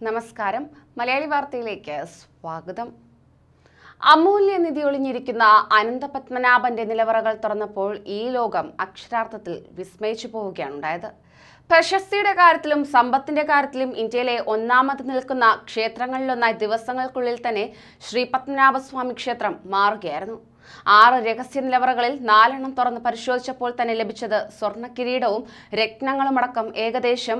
നമസ്കാരം മലയാളി വാർത്തയിലേക്ക് സ്വാഗതം അമൂല്യ നിധി ഒളിഞ്ഞിരിക്കുന്ന അനന്തപത്മനാഭന്റെ നിലവറകൾ തുറന്നപ്പോൾ ഈ ലോകം അക്ഷരാർത്ഥത്തിൽ വിസ്മയിച്ചു പോവുകയാണ് ഉണ്ടായത് പ്രശസ്തിയുടെ കാര്യത്തിലും സമ്പത്തിന്റെ കാര്യത്തിലും ഇന്ത്യയിലെ ഒന്നാമത് നിൽക്കുന്ന ക്ഷേത്രങ്ങളിലൊന്നായി ദിവസങ്ങൾക്കുള്ളിൽ തന്നെ ശ്രീ പത്മനാഭസ്വാമി ക്ഷേത്രം മാറുകയായിരുന്നു ആറ് രഹസ്യ നിലവറകളിൽ നാലെണ്ണം തുറന്ന് പരിശോധിച്ചപ്പോൾ തന്നെ ലഭിച്ചത് സ്വർണ്ണ കിരീടവും രത്നങ്ങളുമടക്കം ഏകദേശം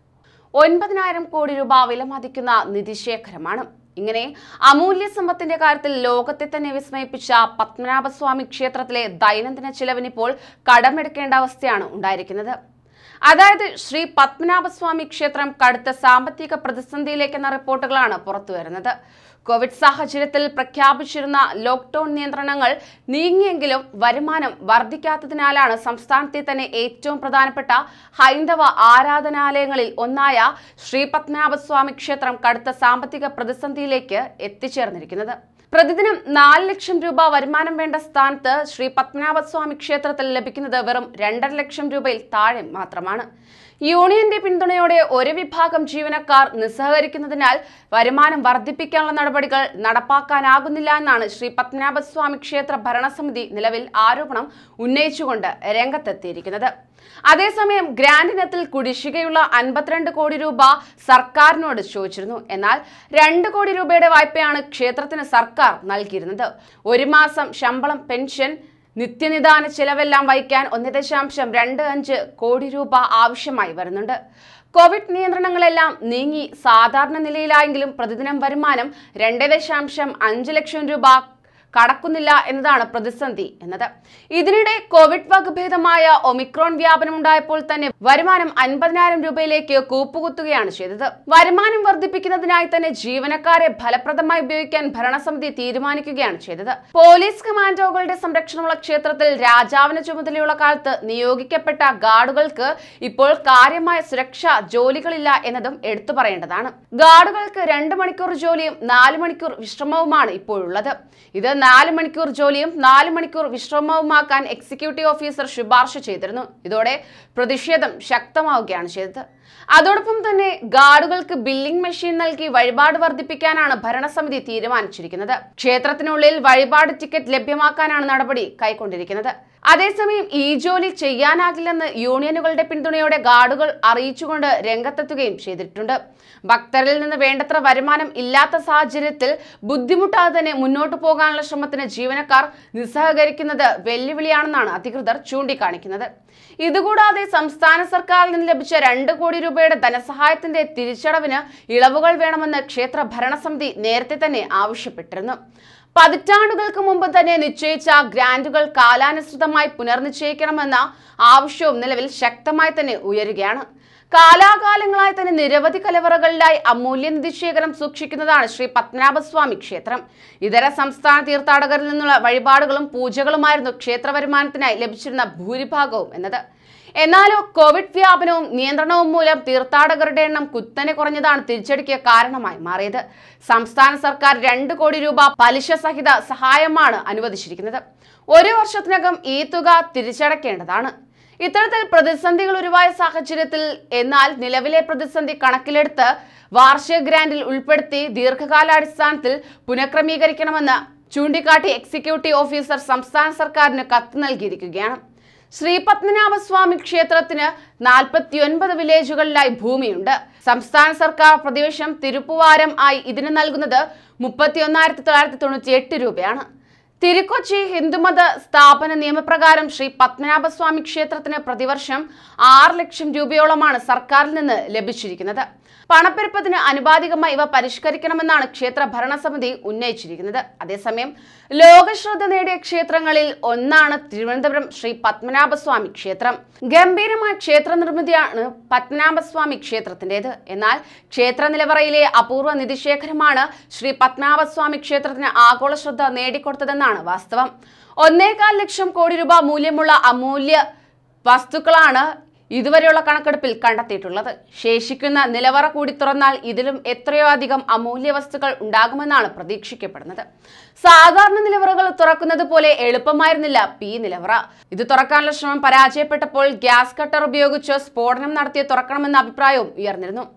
ഒൻപതിനായിരം കോടി രൂപ വിലമതിക്കുന്ന നിധിശേഖരമാണ് ഇങ്ങനെ അമൂല്യ സമ്പത്തിന്റെ കാര്യത്തിൽ ലോകത്തെ തന്നെ വിസ്മയിപ്പിച്ച പത്മനാഭസ്വാമി ക്ഷേത്രത്തിലെ ദൈനംദിന ചിലവിനിപ്പോൾ കടമെടുക്കേണ്ട അവസ്ഥയാണ് ഉണ്ടായിരിക്കുന്നത് അതായത് ശ്രീ പത്മനാഭസ്വാമി ക്ഷേത്രം കടുത്ത സാമ്പത്തിക പ്രതിസന്ധിയിലേക്കെന്ന റിപ്പോർട്ടുകളാണ് പുറത്തുവരുന്നത് കോവിഡ് സാഹചര്യത്തിൽ പ്രഖ്യാപിച്ചിരുന്ന ലോക്ക്ഡൌൺ നിയന്ത്രണങ്ങൾ നീങ്ങിയെങ്കിലും വരുമാനം വർദ്ധിക്കാത്തതിനാലാണ് സംസ്ഥാനത്തെ തന്നെ ഏറ്റവും പ്രധാനപ്പെട്ട ഹൈന്ദവ ആരാധനാലയങ്ങളിൽ ഒന്നായ ശ്രീ പത്മനാഭസ്വാമി ക്ഷേത്രം കടുത്ത സാമ്പത്തിക പ്രതിസന്ധിയിലേക്ക് എത്തിച്ചേർന്നിരിക്കുന്നത് പ്രതിദിനം നാല് ലക്ഷം രൂപ വരുമാനം വേണ്ട സ്ഥാനത്ത് ശ്രീ പത്മനാഭസ്വാമി ക്ഷേത്രത്തിൽ ലഭിക്കുന്നത് വെറും രണ്ടര ലക്ഷം രൂപയിൽ താഴെ മാത്രമാണ് യൂണിയന്റെ പിന്തുണയോടെ ഒരു വിഭാഗം ജീവനക്കാർ നിസ്സഹകരിക്കുന്നതിനാൽ വരുമാനം വർദ്ധിപ്പിക്കാനുള്ള നടപടികൾ നടപ്പാക്കാനാകുന്നില്ല എന്നാണ് ശ്രീ പത്മനാഭസ്വാമി ക്ഷേത്ര ഭരണസമിതി നിലവിൽ ആരോപണം ഉന്നയിച്ചുകൊണ്ട് രംഗത്തെത്തിയിരിക്കുന്നത് അതേസമയം ഗ്രാൻഡ് ഇനത്തിൽ കുടിശ്ശികയുള്ള അൻപത്തിരണ്ട് കോടി രൂപ സർക്കാരിനോട് ചോദിച്ചിരുന്നു എന്നാൽ രണ്ട് കോടി രൂപയുടെ വായ്പയാണ് ക്ഷേത്രത്തിന് സർക്കാർ നൽകിയിരുന്നത് ഒരു മാസം ശമ്പളം പെൻഷൻ നിത്യനിദാന ചിലവെല്ലാം വഹിക്കാൻ ഒന്ന് ദശാംശം രണ്ട് അഞ്ച് കോടി രൂപ ആവശ്യമായി വരുന്നുണ്ട് കോവിഡ് നിയന്ത്രണങ്ങളെല്ലാം നീങ്ങി സാധാരണ നിലയിലായെങ്കിലും പ്രതിദിനം വരുമാനം രണ്ട് ദശാംശം അഞ്ച് ലക്ഷം രൂപ കടക്കുന്നില്ല എന്നതാണ് പ്രതിസന്ധി എന്നത് ഇതിനിടെ കോവിഡ് വകഭേദമായ ഒമിക്രോൺ വ്യാപനം ഉണ്ടായപ്പോൾ തന്നെ വരുമാനം അൻപതിനായിരം രൂപയിലേക്ക് കൂപ്പുകുത്തുകയാണ് ചെയ്തത് വരുമാനം വർദ്ധിപ്പിക്കുന്നതിനായി തന്നെ ജീവനക്കാരെ ഫലപ്രദമായി ഉപയോഗിക്കാൻ ഭരണസമിതി തീരുമാനിക്കുകയാണ് ചെയ്തത് പോലീസ് കമാൻഡോകളുടെ സംരക്ഷണമുള്ള ക്ഷേത്രത്തിൽ രാജാവിന് ചുമതലയുള്ള കാലത്ത് നിയോഗിക്കപ്പെട്ട ഗാർഡുകൾക്ക് ഇപ്പോൾ കാര്യമായ സുരക്ഷാ ജോലികളില്ല എന്നതും എടുത്തു പറയേണ്ടതാണ് ഗാർഡുകൾക്ക് രണ്ട് മണിക്കൂർ ജോലിയും നാല് മണിക്കൂർ വിശ്രമവുമാണ് ഇപ്പോഴുള്ളത് ഇത് നാല് മണിക്കൂർ ജോലിയും നാല് മണിക്കൂർ വിശ്രമവുമാക്കാൻ എക്സിക്യൂട്ടീവ് ഓഫീസർ ശുപാർശ ചെയ്തിരുന്നു ഇതോടെ പ്രതിഷേധം ശക്തമാവുകയാണ് ചെയ്തത് അതോടൊപ്പം തന്നെ ഗാർഡുകൾക്ക് ബില്ലിംഗ് മെഷീൻ നൽകി വഴിപാട് വർദ്ധിപ്പിക്കാനാണ് ഭരണസമിതി തീരുമാനിച്ചിരിക്കുന്നത് ക്ഷേത്രത്തിനുള്ളിൽ വഴിപാട് ടിക്കറ്റ് ലഭ്യമാക്കാനാണ് നടപടി കൈക്കൊണ്ടിരിക്കുന്നത് അതേസമയം ഈ ജോലി ചെയ്യാനാകില്ലെന്ന് യൂണിയനുകളുടെ പിന്തുണയോടെ ഗാർഡുകൾ അറിയിച്ചുകൊണ്ട് രംഗത്തെത്തുകയും ചെയ്തിട്ടുണ്ട് ഭക്തരിൽ നിന്ന് വേണ്ടത്ര വരുമാനം ഇല്ലാത്ത സാഹചര്യത്തിൽ ബുദ്ധിമുട്ടാതെ തന്നെ മുന്നോട്ട് പോകാനുള്ള ശ്രമത്തിന് ജീവനക്കാർ നിസ്സഹകരിക്കുന്നത് വെല്ലുവിളിയാണെന്നാണ് അധികൃതർ ചൂണ്ടിക്കാണിക്കുന്നത് ഇതുകൂടാതെ സംസ്ഥാന സർക്കാരിൽ നിന്ന് ലഭിച്ച രണ്ട് കോടി രൂപയുടെ ധനസഹായത്തിന്റെ തിരിച്ചടവിന് ഇളവുകൾ വേണമെന്ന് ക്ഷേത്ര ഭരണസമിതി നേരത്തെ തന്നെ ആവശ്യപ്പെട്ടിരുന്നു പതിറ്റാണ്ടുകൾക്ക് മുമ്പ് തന്നെ നിശ്ചയിച്ച ഗ്രാന്റുകൾ കാലാനുസൃതമായി പുനർനിശ്ചയിക്കണമെന്ന ആവശ്യവും നിലവിൽ ശക്തമായി തന്നെ ഉയരുകയാണ് കാലാകാലങ്ങളായി തന്നെ നിരവധി കലവറകളിലായി അമൂല്യ നിധിശേഖരം സൂക്ഷിക്കുന്നതാണ് ശ്രീ പത്മനാഭസ്വാമി ക്ഷേത്രം ഇതര സംസ്ഥാന തീർത്ഥാടകരിൽ നിന്നുള്ള വഴിപാടുകളും പൂജകളുമായിരുന്നു ക്ഷേത്ര വരുമാനത്തിനായി ലഭിച്ചിരുന്ന ഭൂരിഭാഗവും എന്നത് എന്നാലോ കോവിഡ് വ്യാപനവും നിയന്ത്രണവും മൂലം തീർത്ഥാടകരുടെ എണ്ണം കുത്തനെ കുറഞ്ഞതാണ് തിരിച്ചടിക്ക് കാരണമായി മാറിയത് സംസ്ഥാന സർക്കാർ രണ്ട് കോടി രൂപ പലിശ സഹിത സഹായമാണ് അനുവദിച്ചിരിക്കുന്നത് ഒരു വർഷത്തിനകം ഈ തുക തിരിച്ചടക്കേണ്ടതാണ് ഇത്തരത്തിൽ പ്രതിസന്ധികൾ ഉരുവായ സാഹചര്യത്തിൽ എന്നാൽ നിലവിലെ പ്രതിസന്ധി കണക്കിലെടുത്ത് വാർഷിക ഗ്രാന്റിൽ ഉൾപ്പെടുത്തി ദീർഘകാലാടിസ്ഥാനത്തിൽ പുനഃക്രമീകരിക്കണമെന്ന് ചൂണ്ടിക്കാട്ടി എക്സിക്യൂട്ടീവ് ഓഫീസർ സംസ്ഥാന സർക്കാരിന് കത്ത് നൽകിയിരിക്കുകയാണ് ശ്രീ പത്മനാഭസ്വാമി ക്ഷേത്രത്തിന് നാൽപ്പത്തിയൊൻപത് വില്ലേജുകളിലായി ഭൂമിയുണ്ട് സംസ്ഥാന സർക്കാർ പ്രതിവർഷം തിരുപ്പുവാരം ആയി ഇതിന് നൽകുന്നത് മുപ്പത്തിയൊന്നായിരത്തി തൊള്ളായിരത്തി തൊണ്ണൂറ്റി എട്ട് രൂപയാണ് തിരുക്കൊച്ചി ഹിന്ദുമത സ്ഥാപന നിയമപ്രകാരം ശ്രീ പത്മനാഭസ്വാമി ക്ഷേത്രത്തിന് പ്രതിവർഷം ആറ് ലക്ഷം രൂപയോളമാണ് സർക്കാരിൽ നിന്ന് ലഭിച്ചിരിക്കുന്നത് പണപ്പെരുപ്പത്തിന് അനുപാതികമായി ഇവ പരിഷ്കരിക്കണമെന്നാണ് ക്ഷേത്ര ഭരണസമിതി ഉന്നയിച്ചിരിക്കുന്നത് അതേസമയം ലോകശ്രദ്ധ നേടിയ ക്ഷേത്രങ്ങളിൽ ഒന്നാണ് തിരുവനന്തപുരം ശ്രീ പത്മനാഭസ്വാമി ക്ഷേത്രം ഗംഭീരമായ ക്ഷേത്ര നിർമ്മിതിയാണ് പത്മനാഭസ്വാമി ക്ഷേത്രത്തിൻ്റെത് എന്നാൽ ക്ഷേത്ര നിലവറയിലെ അപൂർവ നിധിശേഖരമാണ് ശ്രീ പത്മനാഭസ്വാമി ക്ഷേത്രത്തിന് ആഗോള ശ്രദ്ധ നേടിക്കൊടുത്തതെന്നാണ് വാസ്തവം ഒന്നേകാൽ ലക്ഷം കോടി രൂപ മൂല്യമുള്ള അമൂല്യ വസ്തുക്കളാണ് ഇതുവരെയുള്ള കണക്കെടുപ്പിൽ കണ്ടെത്തിയിട്ടുള്ളത് ശേഷിക്കുന്ന നിലവറ കൂടി തുറന്നാൽ ഇതിലും എത്രയോ അധികം അമൂല്യ വസ്തുക്കൾ ഉണ്ടാകുമെന്നാണ് പ്രതീക്ഷിക്കപ്പെടുന്നത് സാധാരണ നിലവറകൾ തുറക്കുന്നത് പോലെ എളുപ്പമായിരുന്നില്ല പി നിലവറ ഇത് തുറക്കാനുള്ള ശ്രമം പരാജയപ്പെട്ടപ്പോൾ ഗ്യാസ് കട്ടർ ഉപയോഗിച്ച് സ്ഫോടനം നടത്തി തുറക്കണമെന്ന അഭിപ്രായവും ഉയർന്നിരുന്നു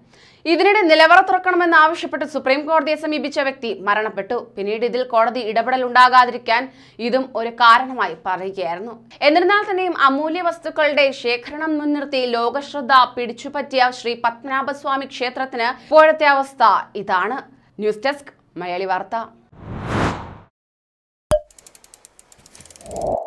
ഇതിനിടെ നിലവറ തുറക്കണമെന്ന് ആവശ്യപ്പെട്ട് സുപ്രീം കോടതിയെ സമീപിച്ച വ്യക്തി മരണപ്പെട്ടു പിന്നീട് ഇതിൽ കോടതി ഇടപെടൽ ഉണ്ടാകാതിരിക്കാൻ ഇതും ഒരു കാരണമായി പറയുകയായിരുന്നു എന്നിരുന്നാൽ തന്നെയും അമൂല്യ വസ്തുക്കളുടെ ശേഖരണം മുൻനിർത്തി ലോകശ്രദ്ധ പിടിച്ചുപറ്റിയ ശ്രീ പത്മനാഭസ്വാമി ക്ഷേത്രത്തിന് ഇപ്പോഴത്തെ അവസ്ഥ ഇതാണ് ന്യൂസ് ഡെസ്ക് മലയാളി വാർത്ത